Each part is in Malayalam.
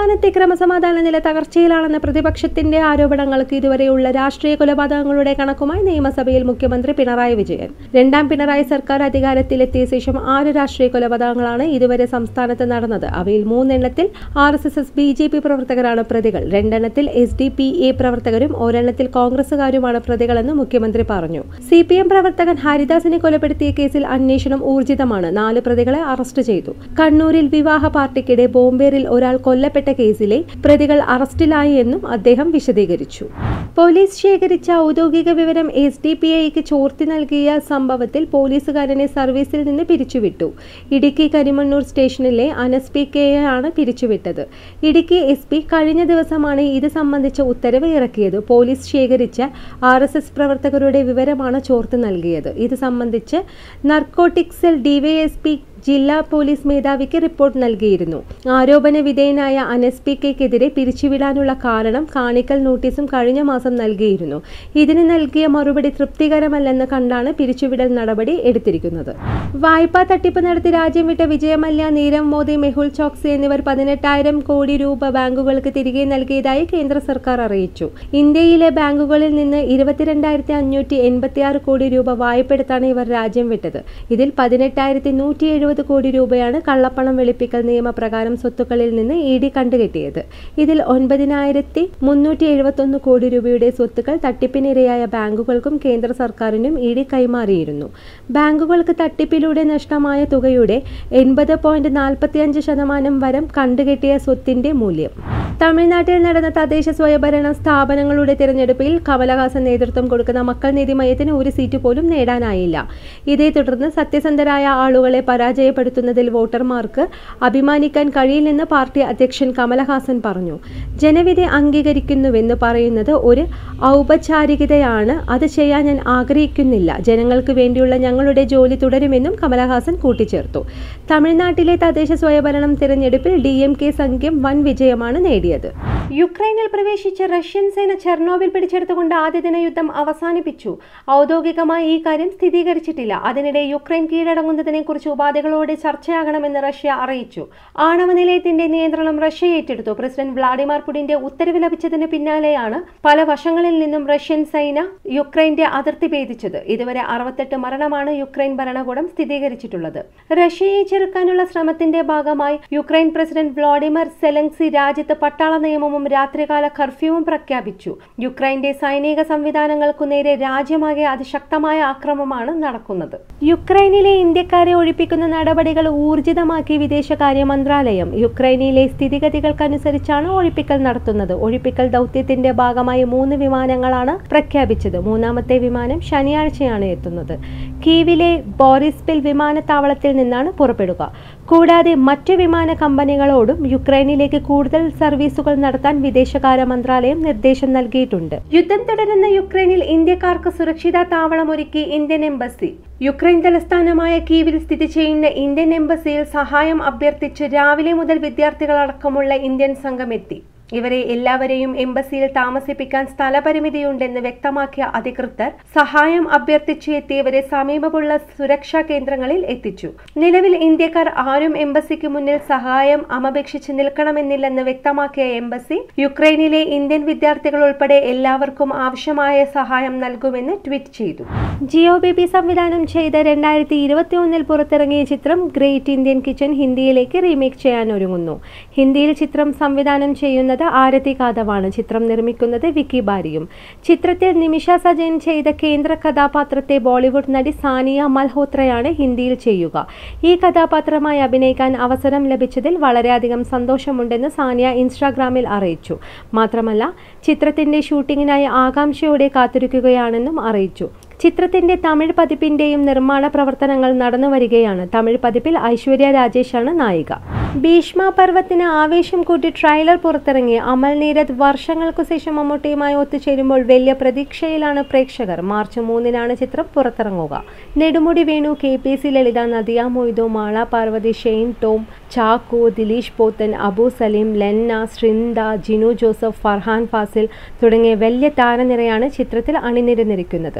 സംസ്ഥാനത്തെ ക്രമസമാധാന നില തകർച്ചയിലാണെന്ന പ്രതിപക്ഷത്തിന്റെ ആരോപണങ്ങൾക്ക് ഇതുവരെയുള്ള രാഷ്ട്രീയ കൊലപാതകങ്ങളുടെ കണക്കുമായി നിയമസഭയിൽ മുഖ്യമന്ത്രി പിണറായി വിജയൻ രണ്ടാം പിണറായി സർക്കാർ അധികാരത്തിലെത്തിയ ശേഷം ആറ് രാഷ്ട്രീയ കൊലപാതകങ്ങളാണ് ഇതുവരെ സംസ്ഥാനത്ത് നടന്നത് അവയിൽ മൂന്നെണ്ണത്തിൽ R S S S B J P പ്രവർത്തകരാണ് പ്രതികൾ രണ്ടെണ്ണത്തിൽ എസ് ഡി പി എ പ്രവർത്തകരും ഒരെണ്ണത്തിൽ കോൺഗ്രസുകാരുമാണ് പ്രതികളെന്ന് മുഖ്യമന്ത്രി പറഞ്ഞു സി പി എം പ്രവർത്തകൻ ഹരിദാസിനെ കൊലപ്പെടുത്തിയ കേസിൽ അന്വേഷണം ഊർജിതമാണ് നാല് പ്രതികളെ അറസ്റ്റ് ചെയ്തു കണ്ണൂരിൽ വിവാഹ പാർട്ടിക്കിടെ ബോംബേറിൽ ഒരാൾ കൊല്ലപ്പെട്ട കേസിലെ പ്രതികൾ അറസ്റ്റിലായി എന്നും അദ്ദേഹം വിശദീകരിച്ചു പോലീസ് ശേഖരിച്ച ഔദ്യോഗിക വിവരം എസ് ഡി പി ഐക്ക് ചോർത്തി നൽകിയ സംഭവത്തിൽ പോലീസുകാരനെ സർവീസിൽ നിന്ന് പിരിച്ചുവിട്ടു ഇടുക്കി കരിമണ്ണൂർ സ്റ്റേഷനിലെ അനസ് പി കെയാണ് പിരിച്ചുവിട്ടത് ഇടുക്കി എസ് പി കഴിഞ്ഞ ദിവസമാണ് ഇത് സംബന്ധിച്ച ഉത്തരവ് ഇറക്കിയത് പോലീസ് ശേഖരിച്ച ആർ എസ് എസ് പ്രവർത്തകരുടെ വിവരമാണ് ചോർത്ത് നൽകിയത് ഇത് സംബന്ധിച്ച് നർക്കോട്ടിക്സിൽ ഡിവൈഎസ്പി ജില്ലാ പോലീസ് മേധാവിക്ക് റിപ്പോർട്ട് നൽകിയിരുന്നു ആരോപണ വിധേയനായ അനസ് പി കെക്കെതിരെ പിരിച്ചുവിടാനുള്ള കാരണം കാണിക്കൽ നോട്ടീസും കഴിഞ്ഞ മാസം നൽകിയിരുന്നു ഇതിന് നൽകിയ മറുപടി തൃപ്തികരമല്ലെന്ന് കണ്ടാണ് പിരിച്ചുവിടൽ നടപടി എടുത്തിരിക്കുന്നത് വായ്പാ തട്ടിപ്പ് നടത്തി രാജ്യം വിട്ട വിജയമല്യ നീരവ് മോദി മെഹുൽ ചോക്സി എന്നിവർ പതിനെട്ടായിരം കോടി രൂപ ബാങ്കുകൾക്ക് തിരികെ നൽകിയതായി കേന്ദ്ര സർക്കാർ അറിയിച്ചു ഇന്ത്യയിലെ ബാങ്കുകളിൽ നിന്ന് ഇരുപത്തിരണ്ടായിരത്തി അഞ്ഞൂറ്റി എൺപത്തിയാറ് കോടി രൂപ വായ്പെടുത്താണ് ഇവർ രാജ്യം വിട്ടത് ഇതിൽ പതിനെട്ടായിരത്തി നൂറ്റി എഴുപത് കോടി രൂപയാണ് കള്ളപ്പണം വെളുപ്പിക്കൽ നിയമപ്രകാരം സ്വത്തുക്കളിൽ നിന്ന് ഇ ഡി കണ്ടുകെട്ടിയത് ഇതിൽ ഒൻപതിനായിരത്തി മുന്നൂറ്റി എഴുപത്തൊന്ന് കോടി രൂപയുടെ സ്വത്തുക്കൾ തട്ടിപ്പിനിരയായ ബാങ്കുകൾക്കും കേന്ദ്ര സർക്കാരിനും ഇ ഡി കൈമാറിയിരുന്നു ബാങ്കുകൾക്ക് തട്ടിപ്പിലൂടെ നഷ്ടമായ തുകയുടെ എൺപത് പോയിന്റ് നാൽപ്പത്തിയഞ്ച് ശതമാനം വരം കണ്ടുകെട്ടിയ സ്വത്തിന്റെ മൂല്യം തമിഴ്നാട്ടിൽ നടന്ന തദ്ദേശ സ്വയംഭരണ സ്ഥാപനങ്ങളുടെ തിരഞ്ഞെടുപ്പിൽ കമലഹാസൻ നേതൃത്വം കൊടുക്കുന്ന മക്കൾ നീതി മയത്തിന് ഒരു സീറ്റ് പോലും നേടാനായില്ല ഇതേ തുടർന്ന് സത്യസന്ധരായ ആളുകളെ പരാജയപ്പെടുത്തുന്നതിൽ വോട്ടർമാർക്ക് അഭിമാനിക്കാൻ കഴിയില്ലെന്ന് പാർട്ടി അധ്യക്ഷൻ കമലഹാസൻ പറഞ്ഞു ജനവിധി അംഗീകരിക്കുന്നുവെന്ന് പറയുന്നത് ഒരു ഔപചാരികതയാണ് അത് ചെയ്യാൻ ഞാൻ ആഗ്രഹിക്കുന്നില്ല ജനങ്ങൾക്ക് വേണ്ടിയുള്ള ഞങ്ങളുടെ ജോലി തുടരുമെന്നും കമലഹാസൻ കൂട്ടിച്ചേർത്തു തമിഴ്നാട്ടിലെ തദ്ദേശ സ്വയംഭരണം തിരഞ്ഞെടുപ്പിൽ ഡി എം കെ സംഖ്യം വൻ വിജയമാണ് നേടിയത് യുക്രൈനിൽ പ്രവേശിച്ച റഷ്യൻ സേന ചെർണോബിൽ പിടിച്ചെടുത്തുകൊണ്ട് ആദ്യ ദിന യുദ്ധം അവസാനിപ്പിച്ചു ഔദ്യോഗികമായി ഈ കാര്യം സ്ഥിരീകരിച്ചിട്ടില്ല അതിനിടെ യുക്രൈൻ കീഴടങ്ങുന്നതിനെ കുറിച്ച് ഉപാധികളോടെ ചർച്ചയാകണമെന്ന് റഷ്യ അറിയിച്ചു ആണവ നിലയത്തിന്റെ നിയന്ത്രണം റഷ്യ ഏറ്റെടുത്തു പ്രസിഡന്റ് വ്ളാഡിമിർ പുടിന്റെ ഉത്തരവ് ലഭിച്ചതിന് പിന്നാലെയാണ് പല വശങ്ങളിൽ നിന്നും റഷ്യൻ സൈന യുക്രൈന്റെ അതിർത്തി ഭേദിച്ചത് ഇതുവരെ അറുപത്തെട്ട് മരണമാണ് യുക്രൈൻ ഭരണകൂടം സ്ഥിരീകരിച്ചിട്ടുള്ളത് റഷ്യയെ ചെറുക്കാനുള്ള ശ്രമത്തിന്റെ ഭാഗമായി യുക്രൈൻ പ്രസിഡന്റ് വ്ളാഡിമിർ സെലൻസി രാജ്യത്ത് പട്ടാള നിയമവും രാത്രികാല കർഫ്യൂവും പ്രഖ്യാപിച്ചു യുക്രൈന്റെ സൈനിക സംവിധാനങ്ങൾക്കു നേരെ രാജ്യമാകെ അതിശക്തമായ ആക്രമണമാണ് നടക്കുന്നത് യുക്രൈനിലെ ഇന്ത്യക്കാരെ ഒഴിപ്പിക്കുന്ന നടപടികൾ ഊർജിതമാക്കി വിദേശകാര്യ മന്ത്രാലയം യുക്രൈനിലെ സ്ഥിതിഗതികൾക്കനുസരിച്ചാണ് ഒഴിപ്പിക്കൽ നടത്തുന്നത് ഒഴിപ്പിക്കൽ ദൗത്യത്തിന്റെ ഭാഗമായി മൂന്ന് വിമാനങ്ങളാണ് പ്രഖ്യാപിച്ചത് മൂന്നാമത്തെ വിമാനം ശനിയാഴ്ചയാണ് എത്തുന്നത് കീവിലെ ബോറിസ്പിൽ വിമാനത്താവളത്തിൽ നിന്നാണ് പുറപ്പെടുക കൂടാതെ മറ്റു വിമാന കമ്പനികളോടും യുക്രൈനിലേക്ക് കൂടുതൽ സർവീസുകൾ നടത്താൻ വിദേശകാര്യ മന്ത്രാലയം നിർദ്ദേശം നൽകിയിട്ടുണ്ട് യുദ്ധം തുടരുന്ന യുക്രൈനിൽ ഇന്ത്യക്കാർക്ക് സുരക്ഷിത താവളമൊരുക്കി ഇന്ത്യൻ എംബസി യുക്രൈൻ തലസ്ഥാനമായ കീവിൽ സ്ഥിതി ചെയ്യുന്ന ഇന്ത്യൻ എംബസിയിൽ സഹായം അഭ്യർത്ഥിച്ച് രാവിലെ മുതൽ വിദ്യാർത്ഥികളടക്കമുള്ള ഇന്ത്യൻ സംഘം എത്തി ഇവരെ എല്ലാവരെയും എംബസിയിൽ താമസിപ്പിക്കാൻ സ്ഥലപരിമിതിയുണ്ടെന്ന് വ്യക്തമാക്കിയ അധികൃതർ സഹായം അഭ്യർത്ഥിച്ച് എത്തിയവരെ സമീപമുള്ള സുരക്ഷാ കേന്ദ്രങ്ങളിൽ എത്തിച്ചു നിലവിൽ ഇന്ത്യക്കാർ ആരും എംബസിക്ക് മുന്നിൽ സഹായം അമപേക്ഷിച്ച് നിൽക്കണമെന്നില്ലെന്ന് വ്യക്തമാക്കിയ എംബസി യുക്രൈനിലെ ഇന്ത്യൻ വിദ്യാർത്ഥികൾ ഉൾപ്പെടെ എല്ലാവർക്കും ആവശ്യമായ സഹായം നൽകുമെന്ന് ട്വീറ്റ് ചെയ്തു ജിയോ ബേബി സംവിധാനം ചെയ്ത രണ്ടായിരത്തി ഇരുപത്തി ഒന്നിൽ പുറത്തിറങ്ങിയ ചിത്രം ഗ്രേറ്റ് ഇന്ത്യൻ കിച്ചൺ ഹിന്ദിയിലേക്ക് റീമേക്ക് ചെയ്യാൻ ഒരുങ്ങുന്നു ഹിന്ദിയിൽ ചിത്രം സംവിധാനം ചെയ്യുന്നത് ആരതി കാദവാണ് ചിത്രം നിർമ്മിക്കുന്നത് വിക്കി ബാരിയും ചിത്രത്തിൽ നിമിഷ സജയൻ ചെയ്ത കേന്ദ്ര കഥാപാത്രത്തെ ബോളിവുഡ് നടി സാനിയ മൽഹോത്രയാണ് ഹിന്ദിയിൽ ചെയ്യുക ഈ കഥാപാത്രമായി അഭിനയിക്കാൻ അവസരം ലഭിച്ചതിൽ വളരെയധികം സന്തോഷമുണ്ടെന്ന് സാനിയ ഇൻസ്റ്റാഗ്രാമിൽ അറിയിച്ചു മാത്രമല്ല ചിത്രത്തിന്റെ ഷൂട്ടിങ്ങിനായി ആകാംക്ഷയോടെ കാത്തിരിക്കുകയാണെന്നും അറിയിച്ചു ചിത്രത്തിന്റെ തമിഴ് പതിപ്പിന്റെയും നിർമ്മാണ പ്രവർത്തനങ്ങൾ നടന്നു വരികയാണ് തമിഴ് പതിപ്പിൽ ഐശ്വര്യ രാജേഷാണ് നായിക ഭീഷ്മ പർവത്തിന് ആവേശം കൂട്ടി ട്രailer പുറത്തിറങ്ങി അമൽ നീരദ് വർഷങ്ങൾക്കു ശേഷം മമ്മൂട്ടിയുമായി ഒത്തുചേരുമ്പോൾ വലിയ പ്രതീക്ഷയിലാണ് പ്രേക്ഷകർ മാർച്ച് മൂന്നിനാണ് ചിത്രം പുറത്തിറങ്ങുക Nedumudi Venu K P C Lalitha Nadia Moidu Mala Parvathy Shine Tom Chacko Dileesh Pothan Abu Salim Lena Srinda Jinu Joseph Farhaan Faasil തുടങ്ങിയ വലിയ താരനിരയാണ് ചിത്രത്തിൽ അണിനിരന്നിരിക്കുന്നത്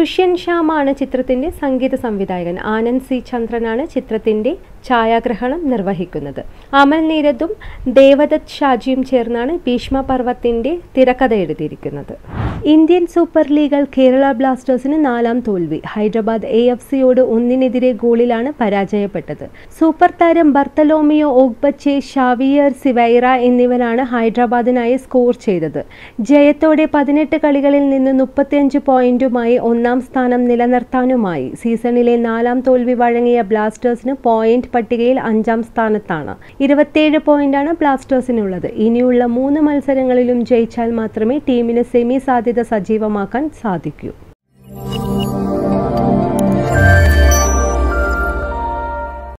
ദുഷ്യന്ത് ശ്യാമാണ് ചിത്രത്തിന്റെ സംഗീത സംവിധായകൻ ആനന്ദ് സി ചന്ദ്രനാണ് ചിത്രത്തിന്റെ ഛായാഗ്രഹണം നിർവഹിക്കുന്നത് അമൽ നീരദും ദേവദത്ത് ഷാജിയും ചേർന്നാണ് ഭീഷ്മ പർവത്തിന്റെ തിരക്കഥ എഴുതിയിരിക്കുന്നത് ഇന്ത്യൻ സൂപ്പർ ലീഗിൽ കേരള ബ്ലാസ്റ്റേഴ്സിന് നാലാം തോൽവി ഹൈദരാബാദ് എ എഫ് സിയോട് ഒന്നിനെതിരെ ഗോളിലാണ് പരാജയപ്പെട്ടത് സൂപ്പർ താരം ബർത്തലോമിയോ ഓഗ്ബച്ചെ ഷാവിയർ സിവൈറ എന്നിവരാണ് ഹൈദരാബാദിനായി സ്കോർ ചെയ്തത് ജയത്തോടെ പതിനെട്ട് കളികളിൽ നിന്ന് മുപ്പത്തിയഞ്ച് പോയിന്റുമായി ഒന്നാം സ്ഥാനം നിലനിർത്താനുമായി സീസണിലെ നാലാം തോൽവി വഴങ്ങിയ ബ്ലാസ്റ്റേഴ്സിന് പോയിന്റ് പട്ടികയിൽ അഞ്ചാം സ്ഥാനത്താണ് ഇരുപത്തിയേഴ് പോയിന്റാണ് ബ്ലാസ്റ്റേഴ്സിനുള്ളത് ഇനിയുള്ള മൂന്ന് മത്സരങ്ങളിലും ജയിച്ചാൽ മാത്രമേ ടീമിന് സെമി സാധ്യത സജീവമാക്കാൻ സാധിക്കൂ